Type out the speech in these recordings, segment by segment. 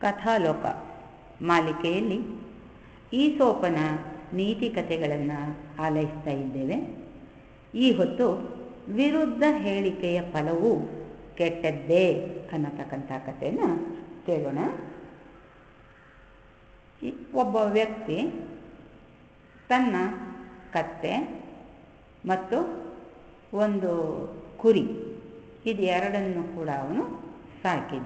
ಕಥಾಲೋಕ ಮಾಲಿಕೆಯಲ್ಲಿ ಈಸೋಪನ ನೀತಿ ಕಥೆಗಳನ್ನು ಆಲೈಸ್ತಾ ಇದ್ದೇವೆ ಈ ಹೊತ್ತು ವಿರುದ್ಧ ಹೇಳಿಕೆಯ ಫಲವು ಕೆಟ್ಟದ್ದೇ ಅನ್ನತಕ್ಕಂಥ ಕಥೆಯನ್ನು ಕೇಳೋಣ ಈ- ಒಬ್ಬ ವ್ಯಕ್ತಿ ತನ್ನ ಕತ್ತೆ ಮತ್ತು ಒಂದು ಕುರಿ ಇದು ಎರಡನ್ನು ಕೂಡ ಅವನು ಸಾಕಿದ್ದ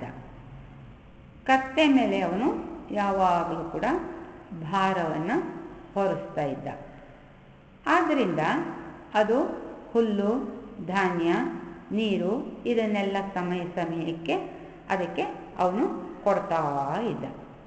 ಕತ್ತೆ ಮೇಲೆ ಅವನು ಯಾವಾಗಲೂ ಕೂಡ ಭಾರವನ್ನು ಹೊರಿಸ್ತಾ ಇದ್ದ ಆದ್ದರಿಂದ ಅದು ಹುಲ್ಲು ಧಾನ್ಯ ನೀರು ಇದನ್ನೆಲ್ಲ ಸಮಯ ಸಮಯಕ್ಕೆ ಅದಕ್ಕೆ ಅವನು ಕೊಡ್ತಾ ಇದ್ದ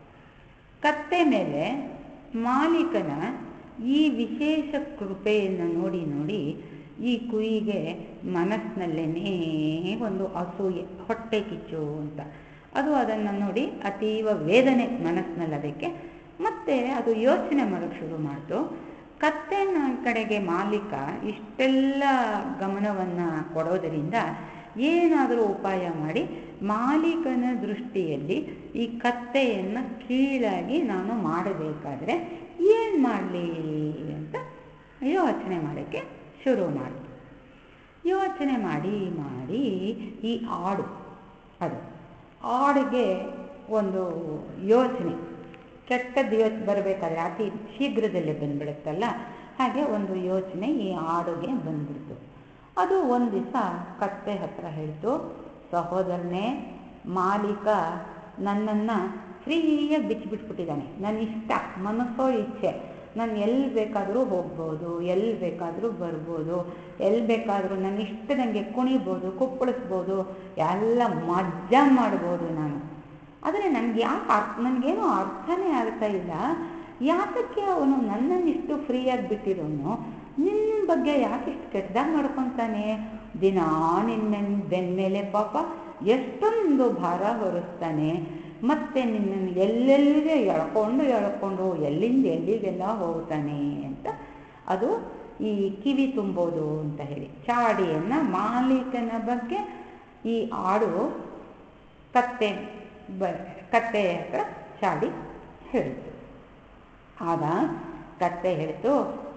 ಕತ್ತೆ ಮೇಲೆ ಮಾಲೀಕನ ಈ ವಿಶೇಷ ಕೃಪೆಯನ್ನು ನೋಡಿ ನೋಡಿ ಈ ಕುಯಿಗೆ ಮನಸ್ಸಿನಲ್ಲೇನೇ ಒಂದು ಅಸೂಯೆ ಹೊಟ್ಟೆ ಕಿಚ್ಚು ಅಂತ ಅದು ಅದನ್ನು ನೋಡಿ ಅತೀವ ವೇದನೆ ಮನಸ್ಸಿನಲ್ಲಿ ಅದಕ್ಕೆ ಮತ್ತೆ ಅದು ಯೋಚನೆ ಮಾಡೋಕ್ಕೆ ಶುರು ಮಾಡ್ತು ಕತ್ತೆನ ಕಡೆಗೆ ಮಾಲೀಕ ಇಷ್ಟೆಲ್ಲ ಗಮನವನ್ನು ಕೊಡೋದರಿಂದ ಏನಾದರೂ ಉಪಾಯ ಮಾಡಿ ಮಾಲೀಕನ ದೃಷ್ಟಿಯಲ್ಲಿ ಈ ಕತ್ತೆಯನ್ನು ಕೀಳಾಗಿ ನಾನು ಮಾಡಬೇಕಾದ್ರೆ ಏನು ಮಾಡಲಿ ಅಂತ ಯೋಚನೆ ಮಾಡೋಕ್ಕೆ ಶುರು ಮಾಡಿತು ಯೋಚನೆ ಮಾಡಿ ಮಾಡಿ ಈ ಆಡು ಅದು ಆಡಿಗೆ ಒಂದು ಯೋಚನೆ ಕೆಟ್ಟದ್ದು ಯೋಚನೆ ಬರಬೇಕಾದ್ರೆ ಅತಿ ಶೀಘ್ರದಲ್ಲೇ ಬಂದ್ಬಿಡುತ್ತಲ್ಲ ಹಾಗೆ ಒಂದು ಯೋಚನೆ ಈ ಆಡುಗೆ ಬಂದ್ಬಿಡ್ತು ಅದು ಒಂದು ದಿವಸ ಕತ್ತೆ ಹತ್ರ ಹೇಳ್ತು ಸಹೋದರನೇ ಮಾಲೀಕ ನನ್ನನ್ನು ಫ್ರೀಯಾಗಿ ಬಿಚ್ಚಿಬಿಟ್ಬಿಟ್ಟಿದ್ದಾನೆ ನನ್ನ ಇಷ್ಟ ಮನಸ್ಸೋ ಇಚ್ಛೆ ನಾನು ಎಲ್ಲಿ ಬೇಕಾದರೂ ಹೋಗ್ಬೋದು ಎಲ್ಲಿ ಬೇಕಾದರೂ ಬರ್ಬೋದು ಎಲ್ಲಿ ಬೇಕಾದರೂ ನನ್ನ ಇಷ್ಟದಂಗೆ ಕುಣಿಬೋದು ಕುಪ್ಪಳಿಸ್ಬೋದು ಎಲ್ಲ ಮಜಾ ಮಾಡ್ಬೋದು ನಾನು ಆದರೆ ನನಗೆ ಯಾಕೆ ಅರ್ಥ ನನಗೇನು ಅರ್ಥನೇ ಆಗ್ತಾ ಇಲ್ಲ ಯಾತಕ್ಕೆ ಅವನು ನನ್ನನ್ನು ಇಷ್ಟು ಫ್ರೀಯಾಗಿ ಬಿಟ್ಟಿರೋನು ನಿನ್ನ ಬಗ್ಗೆ ಯಾಕೆ ಇಷ್ಟು ಕೆಟ್ಟದಾಗಿ ಮಾಡ್ಕೊತಾನೆ ದಿನಾ ನಿನ್ನ ಬೆನ್ನ ಮೇಲೆ ಪಾಪ ಎಷ್ಟೊಂದು ಭಾರ ಹೊರಿಸ್ತಾನೆ ಮತ್ತೆ ನಿನ್ನನ್ನು ಎಲ್ಲೆಲ್ಲಿಗೆ ಎಳ್ಕೊಂಡು ಎಳ್ಕೊಂಡು ಎಲ್ಲಿಂದ ಎಲ್ಲಿಗೆಲ್ಲ ಹೋಗ್ತಾನೆ ಅಂತ ಅದು ಈ ಕಿವಿ ತುಂಬೋದು ಅಂತ ಹೇಳಿ ಚಾಡಿಯನ್ನು ಮಾಲೀಕನ ಬಗ್ಗೆ ಈ ಆಡು ಕತ್ತೆ ಬ ಕತ್ತೆ ಹತ್ರ ಚಾಡಿ ಹೇಳಿತು ಆಗ ಕತ್ತೆ ಹೇಳಿತು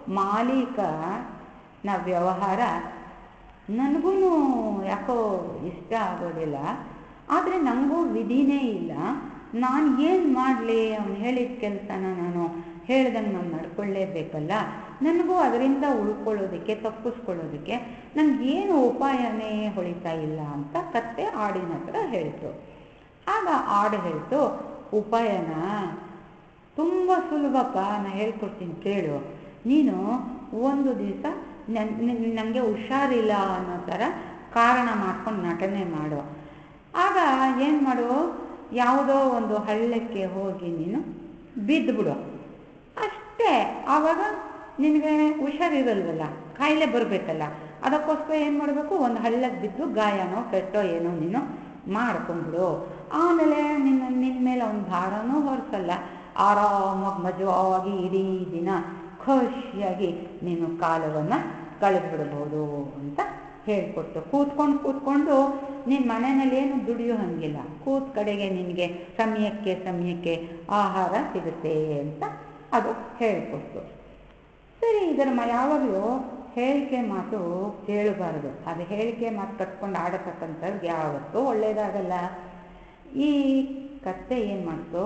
ಮಾಲೀಕನ ವ್ಯವಹಾರ ನನಗೂ ಯಾಕೋ ಇಷ್ಟ ಆಗೋದಿಲ್ಲ ಆದರೆ ನನಗೂ ವಿಧಿನೇ ಇಲ್ಲ ನಾನು ಏನು ಮಾಡಲಿ ಅವನು ಹೇಳಿದ ಕೆಲಸನ ನಾನು ಹೇಳ್ದಂಗೆ ನಾನು ನಡ್ಕೊಳ್ಳೇಬೇಕಲ್ಲ ನನಗೂ ಅದರಿಂದ ಉಳ್ಕೊಳ್ಳೋದಕ್ಕೆ ತಪ್ಪಿಸ್ಕೊಳ್ಳೋದಕ್ಕೆ ನನಗೇನು ಉಪಾಯನೇ ಹೊಳಿತಾ ಇಲ್ಲ ಅಂತ ಕತ್ತೆ ಆಡಿನ ಹತ್ರ ಹೇಳಿತು ಆಗ ಆಡು ಹೇಳ್ತು ಉಪಾಯನ ತುಂಬ ಸುಲಭಪ್ಪ ನಾನು ಹೇಳ್ಕೊಡ್ತೀನಿ ಕೇಳು ನೀನು ಒಂದು ದಿವಸ ನನಗೆ ಹುಷಾರಿಲ್ಲ ಅನ್ನೋ ಥರ ಕಾರಣ ಮಾಡ್ಕೊಂಡು ನಟನೆ ಮಾಡು ಆಗ ಏನು ಮಾಡು ಯಾವುದೋ ಒಂದು ಹಳ್ಳಕ್ಕೆ ಹೋಗಿ ನೀನು ಬಿದ್ದುಬಿಡು ಅಷ್ಟೇ ಆವಾಗ ನಿನಗೆ ಹುಷಾರಿರಲ್ವಲ್ಲ ಕಾಯಿಲೆ ಬರಬೇಕಲ್ಲ ಅದಕ್ಕೋಸ್ಕರ ಏನು ಮಾಡಬೇಕು ಒಂದು ಹಳ್ಳಕ್ಕೆ ಬಿದ್ದು ಗಾಯನೋ ಕೆಟ್ಟೋ ಏನೋ ನೀನು ಮಾಡ್ಕೊಂಡ್ಬಿಡು ಆಮೇಲೆ ನಿನ್ನ ನಿನ್ನ ಮೇಲೆ ಒಂದು ಭಾರನೂ ಹೊರಿಸಲ್ಲ ಆರಾಮಾಗಿ ಮಜವಾಗಿ ಇಡೀ ದಿನ ಖುಷಿಯಾಗಿ ನೀನು ಕಾಲವನ್ನು ಕಳೆದ್ಬಿಡ್ಬೋದು ಅಂತ ಹೇಳ್ಕೊಟ್ಟು ಕೂತ್ಕೊಂಡು ಕೂತ್ಕೊಂಡು ನಿನ್ನ ಮನೆಯಲ್ಲಿ ಏನು ದುಡಿಯೋ ಹಂಗಿಲ್ಲ ಕೂತ್ ಕಡೆಗೆ ನಿನಗೆ ಸಮಯಕ್ಕೆ ಸಮಯಕ್ಕೆ ಆಹಾರ ಸಿಗುತ್ತೆ ಅಂತ ಅದು ಹೇಳಿಕೊಡ್ತು ಸರಿ ಇದರ ಮ ಯಾವಾಗಲೂ ಹೇಳಿಕೆ ಮಾತು ಕೇಳಬಾರ್ದು ಅದು ಹೇಳಿಕೆ ಮಾತು ಕಟ್ಕೊಂಡು ಆಡತಕ್ಕಂಥದ್ದು ಯಾವತ್ತೂ ಒಳ್ಳೆಯದಾಗಲ್ಲ ಈ ಕತ್ತೆ ಏನು ಮಾಡ್ತು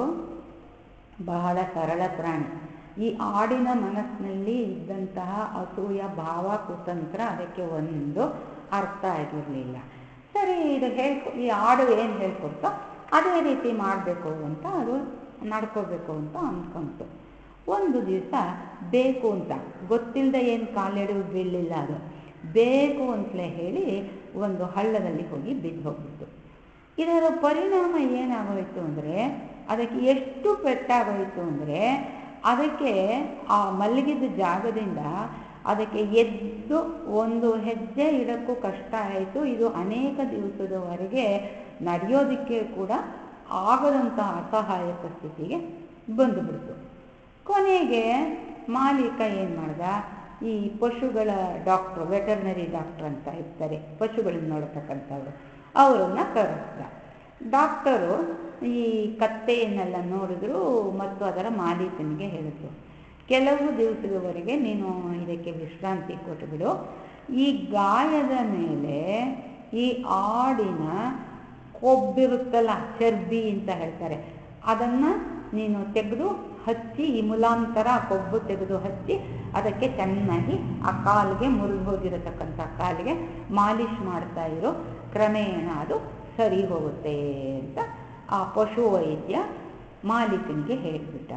ಬಹಳ ಸರಳ ಪ್ರಾಣಿ ಈ ಆಡಿನ ಮನಸ್ಸಿನಲ್ಲಿ ಇದ್ದಂತಹ ಅಸೂಯ ಭಾವ ಕುತಂತ್ರ ಅದಕ್ಕೆ ಒಂದು ಅರ್ಥ ಆಗಿರಲಿಲ್ಲ ಸರಿ ಇದು ಹೇಳ್ಕೊ ಈ ಆಡು ಏನು ಹೇಳ್ಕೊಡ್ತೋ ಅದೇ ರೀತಿ ಮಾಡಬೇಕು ಅಂತ ಅದು ನಡ್ಕೋಬೇಕು ಅಂತ ಅಂದ್ಕೊಂತು ಒಂದು ದಿವಸ ಬೇಕು ಅಂತ ಗೊತ್ತಿಲ್ಲದೆ ಏನು ಕಾಲೆಡು ಬೀಳಲಿಲ್ಲ ಅದು ಬೇಕು ಅಂತಲೇ ಹೇಳಿ ಒಂದು ಹಳ್ಳದಲ್ಲಿ ಹೋಗಿ ಬಿದ್ದು ಹೋಗ್ಬಿಟ್ಟು ಇದರ ಪರಿಣಾಮ ಏನಾಗೋಯಿತು ಅಂದರೆ ಅದಕ್ಕೆ ಎಷ್ಟು ಪೆಟ್ಟಾಗೋಯಿತು ಅಂದರೆ ಅದಕ್ಕೆ ಆ ಮಲಗಿದ ಜಾಗದಿಂದ ಅದಕ್ಕೆ ಎದ್ದು ಒಂದು ಹೆಜ್ಜೆ ಇಡಕ್ಕೂ ಕಷ್ಟ ಆಯಿತು ಇದು ಅನೇಕ ದಿವಸದವರೆಗೆ ನಡೆಯೋದಕ್ಕೆ ಕೂಡ ಆಗದಂತಹ ಅಸಹಾಯಕ ಸ್ಥಿತಿಗೆ ಬಂದುಬಿಡ್ತು ಕೊನೆಗೆ ಮಾಲೀಕ ಏನು ಮಾಡ್ದ ಈ ಪಶುಗಳ ಡಾಕ್ಟ್ರು ವೆಟರ್ನರಿ ಡಾಕ್ಟ್ರ್ ಅಂತ ಇರ್ತಾರೆ ಪಶುಗಳನ್ನ ನೋಡ್ತಕ್ಕಂಥವ್ರು ಅವರನ್ನು ಕರೆಸ್ದ ಡಾಕ್ಟರು ಈ ಕತ್ತೆಯನ್ನೆಲ್ಲ ನೋಡಿದ್ರು ಮತ್ತು ಅದರ ಮಾಲೀಕನಿಗೆ ಹೇಳಿತು ಕೆಲವು ದಿವಸದವರೆಗೆ ನೀನು ಇದಕ್ಕೆ ವಿಶ್ರಾಂತಿ ಕೊಟ್ಟುಬಿಡು ಈ ಗಾಯದ ಮೇಲೆ ಈ ಆಡಿನ ಕೊಬ್ಬಿರುತ್ತಲ್ಲ ಚರ್ಬಿ ಅಂತ ಹೇಳ್ತಾರೆ ಅದನ್ನು ನೀನು ತೆಗೆದು ಹಚ್ಚಿ ಈ ಮುಲಾಂತರ ಕೊಬ್ಬು ತೆಗೆದು ಹಚ್ಚಿ ಅದಕ್ಕೆ ಚೆನ್ನಾಗಿ ಆ ಕಾಲಿಗೆ ಮುರಿದು ಹೋಗಿರತಕ್ಕಂಥ ಕಾಲಿಗೆ ಮಾಲಿಷ್ ಮಾಡ್ತಾ ಇರೋ ಕ್ರಮೇಣ ಅದು ಸರಿ ಹೋಗುತ್ತೆ ಅಂತ ಆ ಪಶು ವೈದ್ಯ ಮಾಲೀಕನಿಗೆ ಹೇಳಿಬಿಟ್ಟ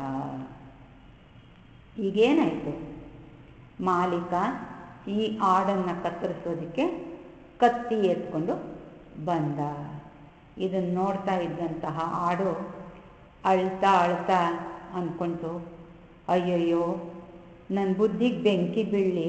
ಈಗೇನಾಯಿತು ಮಾಲೀಕ ಈ ಆಡನ್ನು ಕತ್ತರಿಸೋದಕ್ಕೆ ಕತ್ತಿ ಎತ್ಕೊಂಡು ಬಂದ ಇದನ್ನು ನೋಡ್ತಾ ಇದ್ದಂತಹ ಆಡು ಅಳ್ತಾ ಅಳ್ತಾ ಅಂದ್ಕೊಂತು ಅಯ್ಯಯ್ಯೋ ನನ್ನ ಬುದ್ಧಿಗೆ ಬೆಂಕಿ ಬೀಳಿ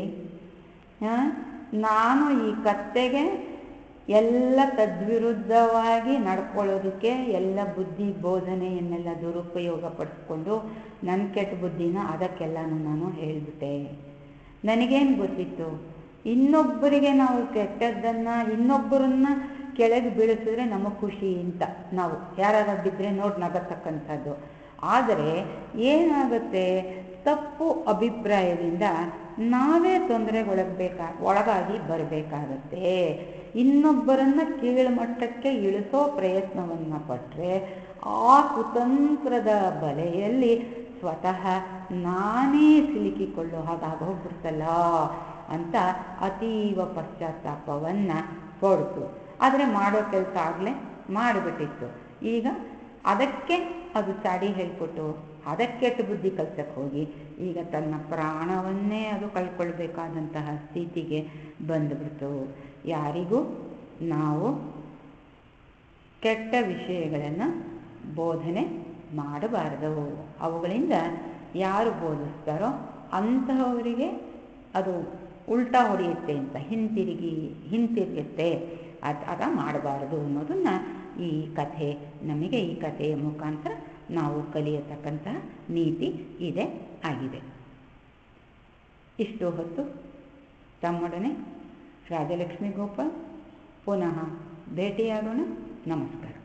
ನಾನು ಈ ಕತ್ತೆಗೆ ಎಲ್ಲ ತದ್ವಿರುದ್ಧವಾಗಿ ನಡ್ಕೊಳ್ಳೋದಕ್ಕೆ ಎಲ್ಲ ಬುದ್ಧಿ ಬೋಧನೆಯನ್ನೆಲ್ಲ ದುರುಪಯೋಗ ಪಡಿಸ್ಕೊಂಡು ನನ್ನ ಕೆಟ್ಟ ಬುದ್ಧಿನ ಅದಕ್ಕೆಲ್ಲನೂ ನಾನು ಹೇಳಿಬಿಟ್ಟೆ ನನಗೇನು ಗೊತ್ತಿತ್ತು ಇನ್ನೊಬ್ಬರಿಗೆ ನಾವು ಕೆಟ್ಟದ್ದನ್ನು ಇನ್ನೊಬ್ಬರನ್ನ ಕೆಳಗೆ ಬೀಳಿಸಿದ್ರೆ ನಮಗೆ ಖುಷಿ ಅಂತ ನಾವು ಯಾರು ಬಿದ್ದರೆ ನೋಡಿ ನಗತಕ್ಕಂಥದ್ದು ಆದರೆ ಏನಾಗುತ್ತೆ ತಪ್ಪು ಅಭಿಪ್ರಾಯದಿಂದ ನಾವೇ ತೊಂದರೆಗೊಳಗಬೇಕಾ ಒಳಗಾಗಿ ಬರಬೇಕಾಗತ್ತೆ ಇನ್ನೊಬ್ಬರನ್ನ ಕೀಳುಮಟ್ಟಕ್ಕೆ ಇಳಿಸೋ ಪ್ರಯತ್ನವನ್ನು ಪಟ್ಟರೆ ಆ ಕುತಂತ್ರದ ಬಲೆಯಲ್ಲಿ ಸ್ವತಃ ನಾನೇ ಸಿಲುಕಿಕೊಳ್ಳೋ ಹಾಗಾಗಿ ಹೋಗ್ಬಿಡ್ತಲ್ಲ ಅಂತ ಅತೀವ ಪಶ್ಚಾತ್ತಾಪವನ್ನು ಹೊಡ್ತು ಆದರೆ ಮಾಡೋ ಕೆಲಸ ಆಗಲೇ ಮಾಡಿಬಿಟ್ಟಿತ್ತು ಈಗ ಅದಕ್ಕೆ ಅದು ಚಾಡಿ ಹೇಳಿಕೊಟ್ಟು ಅದಕ್ಕೆ ಬುದ್ಧಿ ಕಲ್ಸಕ್ಕೆ ಹೋಗಿ ಈಗ ತನ್ನ ಪ್ರಾಣವನ್ನೇ ಅದು ಕಳ್ಕೊಳ್ಬೇಕಾದಂತಹ ಸ್ಥಿತಿಗೆ ಬಂದುಬಿಡ್ತು ಯಾರಿಗೂ ನಾವು ಕೆಟ್ಟ ವಿಷಯಗಳನ್ನು ಬೋಧನೆ ಮಾಡಬಾರದು ಅವುಗಳಿಂದ ಯಾರು ಬೋಧಿಸ್ತಾರೋ ಅಂತಹವರಿಗೆ ಅದು ಉಲ್ಟಾ ಹೊಡೆಯುತ್ತೆ ಅಂತ ಹಿಂತಿರುಗಿ ಹಿಂತಿರುಗುತ್ತೆ ಆ ಥರ ಮಾಡಬಾರದು ಅನ್ನೋದನ್ನು ಈ ಕಥೆ ನಮಗೆ ಈ ಕಥೆಯ ಮುಖಾಂತರ ನಾವು ಕಲಿಯತಕ್ಕಂತಹ ನೀತಿ ಇದೆ ಆಗಿದೆ ಇಷ್ಟು ಹೊತ್ತು ತಮ್ಮೊಡನೆ ರಾಜಲಕ್ಷ್ಮಿ ಗೋಪಾಲ್ ಪುನಃ ಭೇಟಿಯಾಗೋಣ ನಮಸ್ಕಾರ